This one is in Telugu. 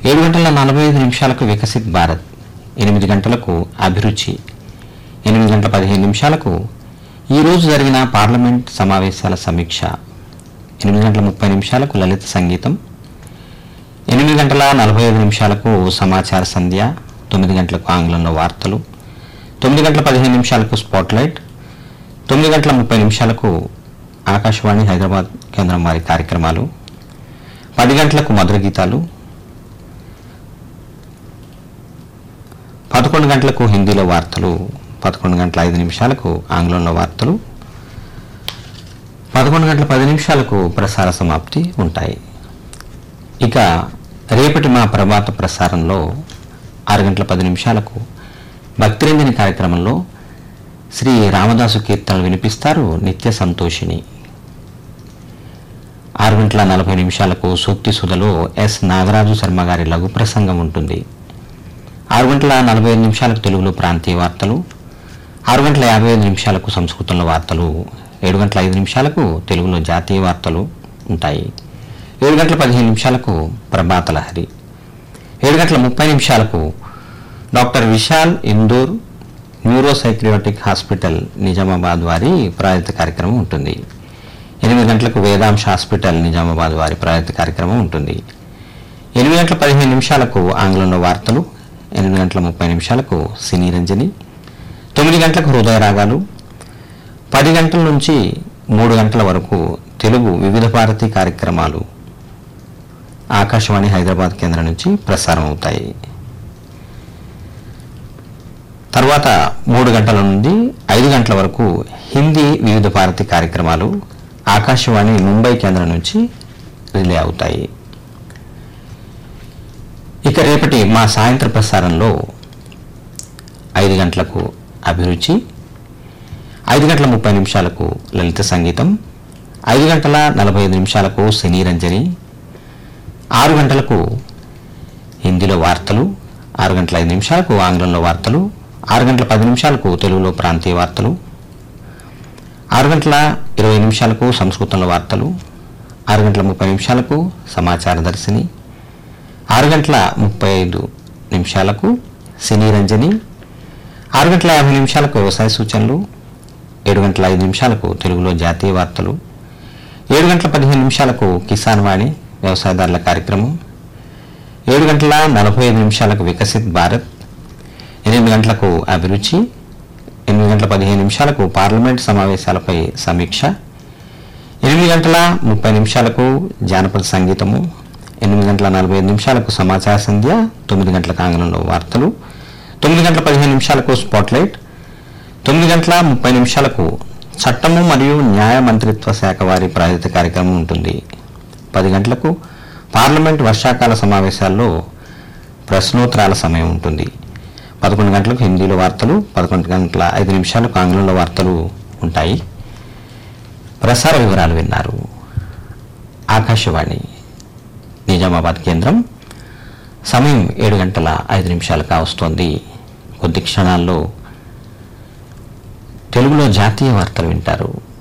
ఏడు గంటల నలభై ఐదు నిమిషాలకు వికసిత్ భారత్ ఎనిమిది గంటలకు అభిరుచి ఎనిమిది గంటల పదిహేను నిమిషాలకు ఈరోజు జరిగిన పార్లమెంట్ సమావేశాల సమీక్ష ఎనిమిది గంటల ముప్పై నిమిషాలకు లలిత సంగీతం ఎనిమిది గంటల నలభై ఐదు నిమిషాలకు సమాచార సంధ్య తొమ్మిది గంటలకు ఆంగ్లంలో వార్తలు తొమ్మిది గంటల పదిహేను నిమిషాలకు స్పాట్లైట్ తొమ్మిది గంటల ముప్పై నిమిషాలకు ఆకాశవాణి హైదరాబాద్ కేంద్రం వారి కార్యక్రమాలు పది గంటలకు మధుర గీతాలు పదకొండు గంటలకు హిందీలో వార్తలు పదకొండు గంటల ఐదు నిమిషాలకు ఆంగ్లంలో వార్తలు పదకొండు గంటల పది నిమిషాలకు ప్రసార సమాప్తి ఉంటాయి ఇక రేపటి మా ప్రభాత ప్రసారంలో ఆరు గంటల పది నిమిషాలకు భక్తిరంజని కార్యక్రమంలో శ్రీ రామదాసు కీర్తనలు వినిపిస్తారు నిత్య సంతోషిని ఆరు గంటల నలభై నిమిషాలకు సూక్తి సుధలో ఎస్ నాగరాజు శర్మ గారి లఘు ప్రసంగం ఉంటుంది ఆరు గంటల నలభై ఐదు నిమిషాలకు తెలుగులో ప్రాంతీయ వార్తలు ఆరు గంటల యాభై ఐదు నిమిషాలకు సంస్కృతంలో వార్తలు ఏడు గంటల ఐదు నిమిషాలకు తెలుగులో జాతీయ వార్తలు ఉంటాయి ఏడు గంటల పదిహేను నిమిషాలకు ప్రభాత లహరి ఏడు గంటల ముప్పై నిమిషాలకు doctor Vishal Indur neuropsychiatric hospital Nizamabad వారి ప్రాయోజిత కార్యక్రమం ఉంటుంది ఎనిమిది గంటలకు వేదాంశ హాస్పిటల్ నిజామాబాద్ వారి ప్రాయోజిత కార్యక్రమం ఉంటుంది ఎనిమిది గంటల పదిహేను నిమిషాలకు ఆంగ్లంలో వార్తలు ఎనిమిది గంటల ముప్పై నిమిషాలకు సినీ రంజని తొమ్మిది గంటలకు హృదయ రాగాలు పది గంటల నుంచి మూడు గంటల వరకు తెలుగు వివిధ భారతి కార్యక్రమాలు ఆకాశవాణి హైదరాబాద్ కేంద్రం నుంచి ప్రసారం అవుతాయి తర్వాత మూడు గంటల నుండి ఐదు గంటల వరకు హిందీ వివిధ భారతి కార్యక్రమాలు ఆకాశవాణి ముంబై కేంద్రం నుంచి రిలే అవుతాయి ఇక రేపటి మా సాయంత్ర ప్రసారంలో ఐదు గంటలకు అభిరుచి ఐదు గంటల ముప్పై నిమిషాలకు లలిత సంగీతం ఐదు గంటల నలభై ఐదు నిమిషాలకు సినీ రంజని ఆరు గంటలకు హిందీలో వార్తలు ఆరు గంటల ఐదు నిమిషాలకు ఆంగ్లంలో వార్తలు ఆరు గంటల పది నిమిషాలకు తెలుగులో ప్రాంతీయ వార్తలు ఆరు గంటల ఇరవై నిమిషాలకు సంస్కృతంలో వార్తలు ఆరు గంటల ముప్పై నిమిషాలకు సమాచార దర్శిని ఆరు గంటల ముప్పై ఐదు నిమిషాలకు సినీ రంజని ఆరు గంటల యాభై నిమిషాలకు వ్యవసాయ సూచనలు ఏడు గంటల ఐదు నిమిషాలకు తెలుగులో జాతీయ వార్తలు ఏడు గంటల పదిహేను నిమిషాలకు కిసాన్ వాణి వ్యవసాయదారుల కార్యక్రమం ఏడు గంటల నలభై ఐదు నిమిషాలకు వికసిత్ భారత్ ఎనిమిది గంటలకు అభిరుచి ఎనిమిది గంటల పదిహేను నిమిషాలకు పార్లమెంట్ సమావేశాలపై సమీక్ష ఎనిమిది గంటల ముప్పై నిమిషాలకు జానపద సంగీతము ఎనిమిది గంటల నలభై ఐదు నిమిషాలకు సమాచార సంధ్య తొమ్మిది గంటలకు ఆంగ్లంలో వార్తలు తొమ్మిది గంటల పదిహేను నిమిషాలకు స్పాట్లైట్ తొమ్మిది గంటల ముప్పై నిమిషాలకు చట్టము మరియు న్యాయ మంత్రిత్వ శాఖ వారి ప్రాయోజిత కార్యక్రమం ఉంటుంది పది గంటలకు పార్లమెంట్ వర్షాకాల సమావేశాల్లో ప్రశ్నోత్తరాల సమయం ఉంటుంది పదకొండు గంటలకు హిందీలో వార్తలు పదకొండు గంటల ఐదు నిమిషాలకు ఆంగ్లంలో వార్తలు ఉంటాయి ప్రసార వివరాలు విన్నారు ఆకాశవాణి నిజామాబాద్ కేంద్రం సమయం ఏడు గంటల ఐదు నిమిషాలు కావస్తోంది కొద్ది క్షణాల్లో తెలుగులో జాతీయ వార్తలు వింటారు